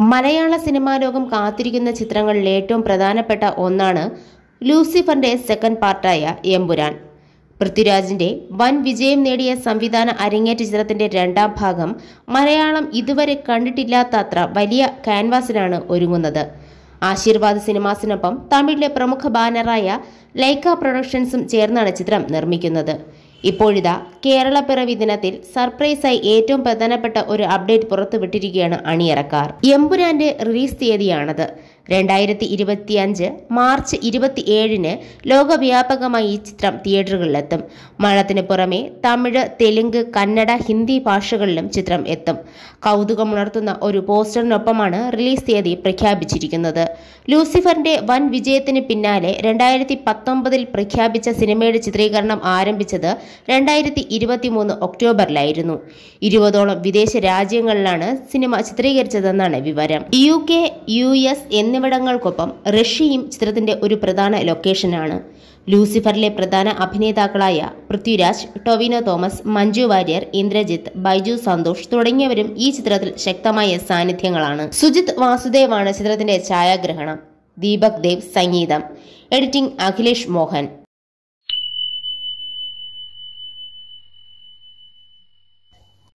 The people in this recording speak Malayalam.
മലയാള സിനിമാ ലോകം കാത്തിരിക്കുന്ന ചിത്രങ്ങളിൽ ഏറ്റവും പ്രധാനപ്പെട്ട ഒന്നാണ് ലൂസിഫറിന്റെ സെക്കൻഡ് പാർട്ടായ എമ്പുരാൻ പൃഥ്വിരാജിന്റെ വൻ വിജയം നേടിയ സംവിധാന അരങ്ങേറ്റ ചിത്രത്തിന്റെ രണ്ടാം ഭാഗം മലയാളം ഇതുവരെ കണ്ടിട്ടില്ലാത്തത്ര വലിയ ക്യാൻവാസിലാണ് ഒരുങ്ങുന്നത് ആശീർവാദ് സിനിമാസിനൊപ്പം തമിഴിലെ പ്രമുഖ ബാനറായ ലൈക്ക പ്രൊഡക്ഷൻസും ചേർന്നാണ് ചിത്രം നിർമ്മിക്കുന്നത് ഇപ്പോഴിതാ കേരള പിറവി ദിനത്തിൽ സർപ്രൈസായി ഏറ്റവും പ്രധാനപ്പെട്ട ഒരു അപ്ഡേറ്റ് പുറത്തുവിട്ടിരിക്കുകയാണ് അണിയറക്കാർ എമ്പുരാന്റെ റിലീസ് തീയതിയാണത് രണ്ടായിരത്തി ഇരുപത്തിയഞ്ച് മാർച്ച് ഇരുപത്തിയേഴിന് ലോകവ്യാപകമായി ഈ ചിത്രം തിയേറ്ററുകളിലെത്തും മലയാളത്തിന് പുറമെ തമിഴ് തെലുങ്ക് കന്നഡ ഹിന്ദി ഭാഷകളിലും ചിത്രം എത്തും കൗതുകമുണർത്തുന്ന ഒരു പോസ്റ്ററിനൊപ്പമാണ് റിലീസ് തീയതി പ്രഖ്യാപിച്ചിരിക്കുന്നത് ലൂസിഫറിന്റെ വൻ വിജയത്തിന് പിന്നാലെ രണ്ടായിരത്തി പത്തൊമ്പതിൽ പ്രഖ്യാപിച്ച സിനിമയുടെ ചിത്രീകരണം ആരംഭിച്ചത് രണ്ടായിരത്തി ഇരുപത്തിമൂന്ന് ഒക്ടോബറിലായിരുന്നു ഇരുപതോളം വിദേശ രാജ്യങ്ങളിലാണ് സിനിമ ചിത്രീകരിച്ചതെന്നാണ് വിവരം യു കെ യു എസ് എന്നിവിടങ്ങൾക്കൊപ്പം റഷ്യയും ചിത്രത്തിന്റെ ഒരു പ്രധാന ലൊക്കേഷനാണ് ലൂസിഫറിലെ പ്രധാന അഭിനേതാക്കളായ പൃഥ്വിരാജ് ടൊവിനോ തോമസ് മഞ്ജു വാര്യർ ഇന്ദ്രജിത്ത് ബൈജു സന്തോഷ് തുടങ്ങിയവരും ഈ ചിത്രത്തിൽ ശക്തമായ സാന്നിധ്യങ്ങളാണ് സുജിത് വാസുദേവാണ് ചിത്രത്തിന്റെ ഛായാഗ്രഹണം ദീപക് ദേവ് സംഗീതം എഡിറ്റിംഗ് അഖിലേഷ് മോഹൻ